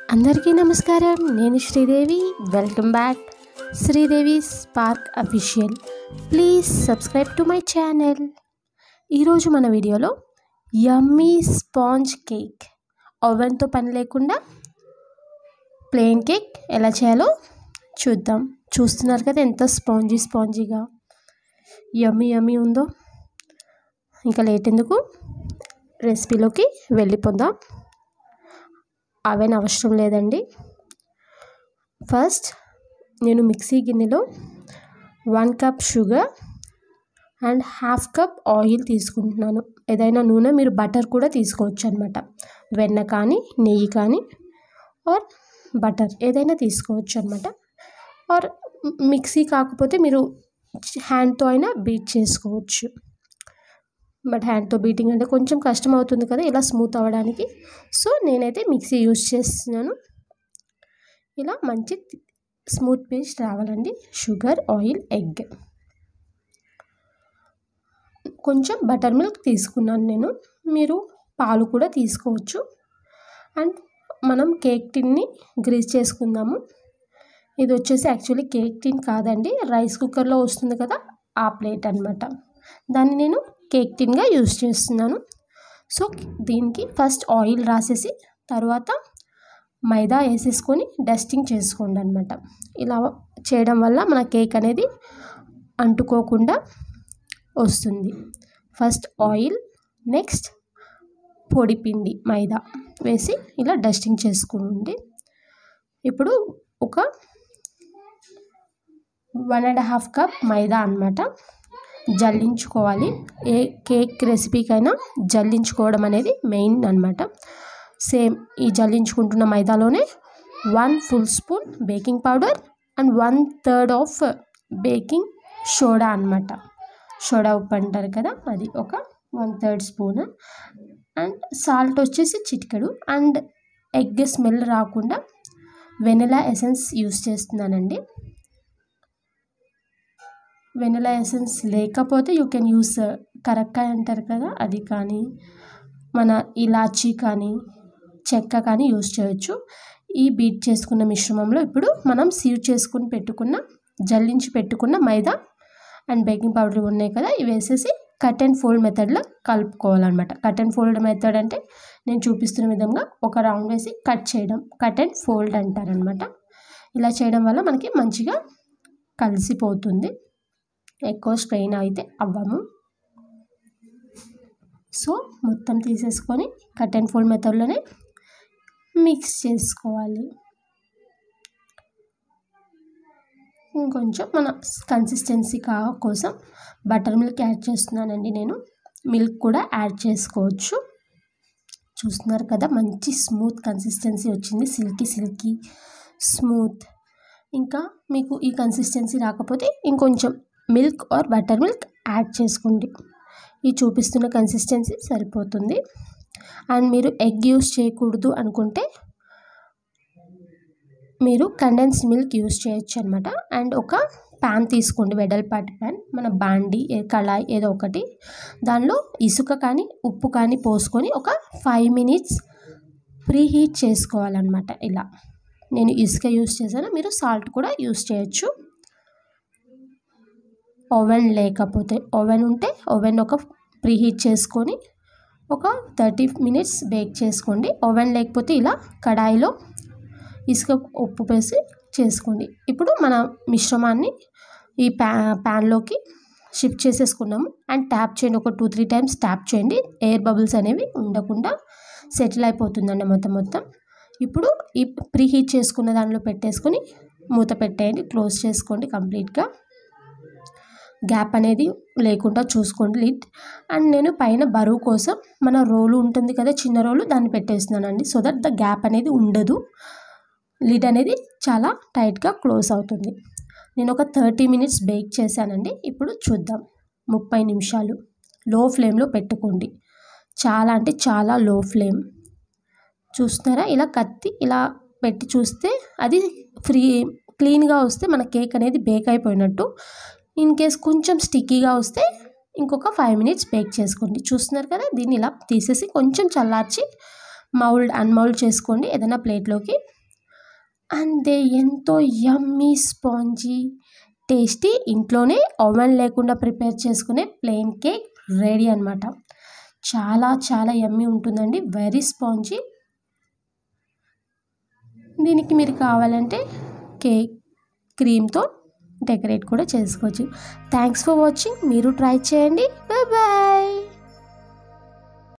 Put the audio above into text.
అందరికీ నమస్కారం నేను Sridevi welcome back Sridevi spark official please subscribe to my channel ఈరోజు మన వీడియోలో యమ్మీ స్పాంజ్ కేక్ ఓవెన్తో పని లేకుండా ప్లెయిన్ కేక్ ఎలా చేయాలో చూద్దాం చూస్తున్నారు కదా ఎంత స్పాంజీ స్పాంజీగా యమ్మీ యమ్మీ ఉందో ఇంకా లేట్ ఎందుకు రెసిపీలోకి వెళ్ళిపోదాం అవెన్ అవసరం లేదండి ఫస్ట్ నేను మిక్సీ గిన్నెలో one cup sugar and half cup oil తీసుకుంటున్నాను ఏదైనా నూనె మీరు బటర్ కూడా తీసుకోవచ్చు అనమాట వెన్న కానీ నెయ్యి కానీ ఆర్ బటర్ ఏదైనా తీసుకోవచ్చు అనమాట ఆర్ మిక్సీ కాకపోతే మీరు హ్యాండ్తో అయినా బీట్ చేసుకోవచ్చు బట్ హ్యాండ్తో బీటింగ్ అంటే కొంచెం కష్టం అవుతుంది కదా ఇలా స్మూత్ అవ్వడానికి సో నేనైతే మిక్సీ యూజ్ చేస్తున్నాను ఇలా మంచి స్మూత్ పేస్ట్ రావాలండి షుగర్ ఆయిల్ ఎగ్ కొంచెం బటర్ మిల్క్ తీసుకున్నాను నేను మీరు పాలు కూడా తీసుకోవచ్చు అండ్ మనం కేక్ టిన్ని గ్రీస్ చేసుకుందాము ఇది వచ్చేసి యాక్చువల్లీ కేక్ టిన్ కాదండి రైస్ కుక్కర్లో వస్తుంది కదా ఆ ప్లేట్ అనమాట దాన్ని నేను కేక్ టిన్గా యూజ్ చేస్తున్నాను సో దీనికి ఫస్ట్ ఆయిల్ రాసేసి తర్వాత మైదా వేసేసుకొని డస్టింగ్ చేసుకోండి అనమాట ఇలా చేయడం వల్ల మన కేక్ అనేది అంటుకోకుండా వస్తుంది ఫస్ట్ ఆయిల్ నెక్స్ట్ పొడి పిండి మైదా వేసి ఇలా డస్టింగ్ చేసుకోండి ఇప్పుడు ఒక one and half cup maida అనమాట జల్లించుకోవాలి ఏ కేక్ రెసిపీకైనా జల్లించుకోవడం అనేది మెయిన్ అనమాట సేమ్ ఈ జల్లించుకుంటున్న మైదాలోనే one full spoon baking powder and one third of baking soda అనమాట సోడా ఉప్పు అంటారు కదా అది ఒక one third spoon and salt వచ్చేసి చిటికెడు అండ్ ఎగ్ స్మెల్ రాకుండా వెనిలా ఎసెన్స్ యూస్ చేస్తున్నానండి వెనిలా ఎసెన్స్ లేకపోతే యూ కెన్ యూస్ కరక్కాయ అంటారు కదా అది కానీ మన ఇలాచీ కానీ చెక్క కానీ యూస్ చేయొచ్చు ఈ బీట్ చేసుకున్న మిశ్రమంలో ఇప్పుడు మనం సీవ్ చేసుకుని పెట్టుకున్న జల్లించి పెట్టుకున్న మైదా అండ్ బేకింగ్ పౌడర్ ఉన్నాయి కదా ఇవి వేసేసి కట్ అండ్ ఫోల్డ్ మెథడ్లో కలుపుకోవాలన్నమాట కట్ అండ్ ఫోల్డ్ మెథడ్ అంటే నేను చూపిస్తున్న విధంగా ఒక రౌండ్ వేసి కట్ చేయడం కట్ అండ్ ఫోల్డ్ అంటారనమాట ఇలా చేయడం వల్ల మనకి మంచిగా కలిసిపోతుంది ఎక్కువ స్ట్రెయిన్ అయితే అవ్వము సో మొత్తం తీసేసుకొని కట్ అండ్ ఫోల్డ్ మెథడ్లోనే మిక్స్ చేసుకోవాలి ఇంకొంచెం మన కన్సిస్టెన్సీ కా కోసం బటర్ మిల్క్ యాడ్ చేస్తున్నానండి నేను మిల్క్ కూడా యాడ్ చేసుకోవచ్చు చూస్తున్నారు కదా మంచి స్మూత్ కన్సిస్టెన్సీ వచ్చింది సిల్కీ సిల్కీ స్మూత్ ఇంకా మీకు ఈ కన్సిస్టెన్సీ రాకపోతే ఇంకొంచెం milk or buttermilk add చేసుకోండి ఈ చూపిస్తున్న కన్సిస్టెన్సీ సరిపోతుంది అండ్ మీరు ఎగ్ యూస్ చేయకూడదు అనుకుంటే మీరు కండెన్స్ మిల్క్ యూస్ చేయొచ్చు అనమాట అండ్ ఒక ప్యాన్ తీసుకోండి వెడల్పాటి ప్యాన్ మన బాండి కళాయి ఏదో ఒకటి దానిలో ఇసుక కానీ ఉప్పు కానీ పోసుకొని ఒక ఫైవ్ మినిట్స్ ప్రీ హీట్ చేసుకోవాలన్నమాట ఇలా నేను ఇసుక యూస్ చేశాను మీరు సాల్ట్ కూడా యూస్ చేయొచ్చు ఓవెన్ లేకపోతే ఓవెన్ ఉంటే ఓవెన్ ఒక ప్రీహీట్ చేసుకొని ఒక థర్టీ మినిట్స్ బేక్ చేసుకోండి ఓవెన్ లేకపోతే ఇలా కడాయిలో ఇసుక ఉప్పు వేసి చేసుకోండి ఇప్పుడు మన మిశ్రమాన్ని ఈ ప్యా ప్యాన్లోకి షిఫ్ట్ చేసేసుకున్నాము అండ్ ట్యాప్ చేయండి ఒక టూ త్రీ టైమ్స్ ట్యాప్ చేయండి ఎయిర్ బబుల్స్ అనేవి ఉండకుండా సెటిల్ అయిపోతుందండి మొత్తం మొత్తం ఇప్పుడు ఈ ప్రీ హీట్ చేసుకున్న దానిలో పెట్టేసుకొని మూత పెట్టేయండి క్లోజ్ చేసుకోండి కంప్లీట్గా గ్యాప్ అనేది లేకుండా చూసుకోండి లిడ్ అండ్ నేను పైన బరువు కోసం మన రోలు ఉంటుంది కదా చిన్న రోలు దాన్ని పెట్టేస్తున్నానండి సో దట్ ద గ్యాప్ అనేది ఉండదు లిడ్ అనేది చాలా టైట్గా క్లోజ్ అవుతుంది నేను ఒక థర్టీ మినిట్స్ బేక్ చేశానండి ఇప్పుడు చూద్దాం ముప్పై నిమిషాలు లో ఫ్లేమ్లో పెట్టుకోండి చాలా అంటే చాలా లో ఫ్లేమ్ చూస్తున్నారా ఇలా కత్తి ఇలా పెట్టి చూస్తే అది ఫ్రీ క్లీన్గా వస్తే మన కేక్ అనేది బేక్ అయిపోయినట్టు ఇన్ కేస్ కొంచెం స్టిక్కీగా వస్తే ఇంకొక ఫైవ్ మినిట్స్ బేక్ చేసుకోండి చూస్తున్నారు కదా దీన్ని ఇలా తీసేసి కొంచెం చల్లార్చి మౌల్డ్ అన్మౌల్డ్ చేసుకోండి ఏదైనా ప్లేట్లోకి అంతే ఎంతో యమ్మీ స్పాంజీ టేస్టీ ఇంట్లోనే ఓవెన్ లేకుండా ప్రిపేర్ చేసుకునే ప్లెయిన్ కేక్ రెడీ అనమాట చాలా చాలా యమ్మీ ఉంటుందండి వెరీ స్పాంజీ దీనికి మీరు కావాలంటే కేక్ క్రీమ్తో డెకరేట్ కూడా చేసుకోవచ్చు థ్యాంక్స్ ఫర్ వాచింగ్ మీరు ట్రై చేయండి బాయ్